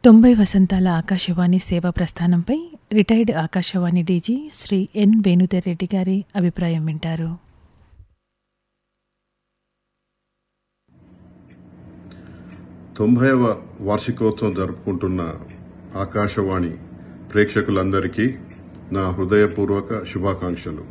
తొంభై వసంతాల ఆకాశవాణి సేవా ప్రస్థానంపై retired Akashvani DG Shri N Venudhar Reddy గారి అభిప్రాయం వింటారు తొంభైవ వార్షికోత్సవం జరుపుకుంటున్న ఆకాశవాణి ప్రేక్షకులందరికీ నా హృదయపూర్వక శుభాకాంక్షలు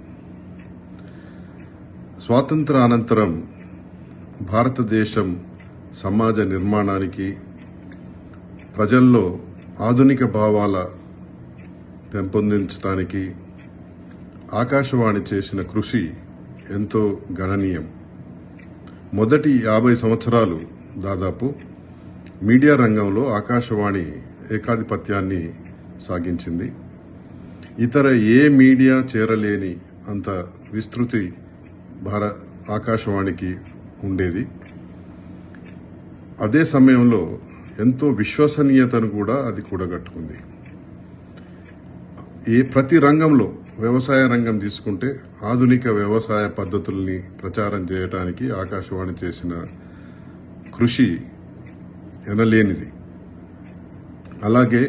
స్వాతంత్ర అనంతరం భారతదేశం సమాజ నిర్మాణానికి ప్రజల్లో ఆధునిక భావాల పెంపొందించడానికి ఆకాశవాణి చేసిన కృషి ఎంతో గణనీయం మొదటి యాభై సంవత్సరాలు దాదాపు మీడియా రంగంలో ఆకాశవాణి ఏకాధిపత్యాన్ని సాగించింది ఇతర ఏ మీడియా చేరలేని అంత విస్తృతి భార ఆకాశవాణికి ఉండేది అదే సమయంలో ఎంతో విశ్వసనీయతను కూడా అది కూడగట్టుకుంది ఏ ప్రతి రంగంలో వ్యవసాయ రంగం తీసుకుంటే ఆధునిక వ్యవసాయ పద్ధతుల్ని ప్రచారం చేయడానికి ఆకాశవాణి చేసిన కృషి ఎనలేనిది అలాగే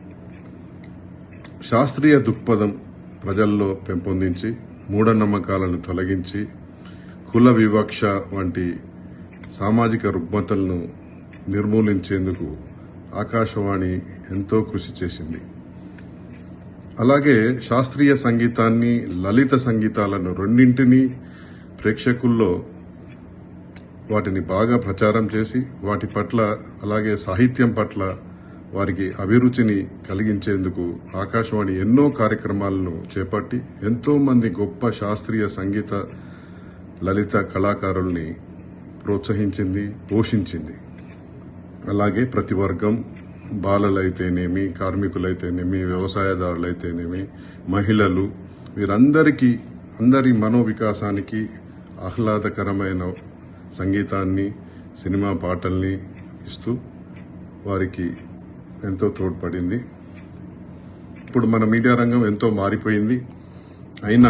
శాస్త్రీయ దృక్పథం ప్రజల్లో పెంపొందించి మూఢనమ్మకాలను తొలగించి కుల వివక్ష వంటి సామాజిక రుగ్మతలను నిర్మూలించేందుకు ఆకాశవాణి ఎంతో కృషి చేసింది అలాగే శాస్త్రీయ సంగీతాన్ని లలిత సంగీతాలను రెండింటినీ ప్రేక్షకుల్లో వాటిని బాగా ప్రచారం చేసి వాటి పట్ల అలాగే సాహిత్యం పట్ల వారికి అభిరుచిని కలిగించేందుకు ఆకాశవాణి ఎన్నో కార్యక్రమాలను చేపట్టి ఎంతో మంది గొప్ప శాస్త్రీయ సంగీత లలిత కళాకారుల్ని ప్రోత్సహించింది పోషించింది అలాగే ప్రతి వర్గం బాలలైతేనేమి కార్మికులైతేనేమి వ్యవసాయదారులైతేనేమి మహిళలు వీరందరికీ అందరి మనోవికాసానికి ఆహ్లాదకరమైన సంగీతాన్ని సినిమా పాటల్ని ఇస్తూ వారికి ఎంతో తోడ్పడింది ఇప్పుడు మన మీడియా రంగం ఎంతో మారిపోయింది అయినా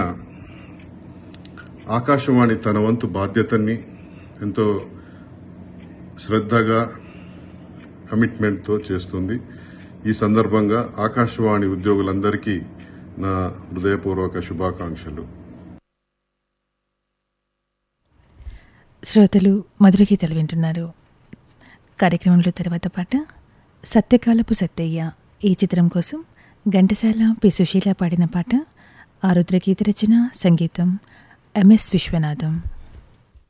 ఆకాశవాణి తన వంతు బాధ్యతని ఎంతో శ్రద్ధగా కమిట్మెంట్తో చేస్తుంది ఈ సందర్భంగా ఆకాశవాణి ఉద్యోగులందరికీ నా హృదయపూర్వక శుభాకాంక్షలు శ్రోతలు మధుర గీతలు వింటున్నారు కార్యక్రమంలో తర్వాత పాట సత్యకాలపు సత్తయ్య ఈ చిత్రం కోసం ఘంటసాల పి సుశీల పాడిన పాట ఆరుద్ర గీత రచన సంగీతం ఎంఎస్ విశ్వనాథం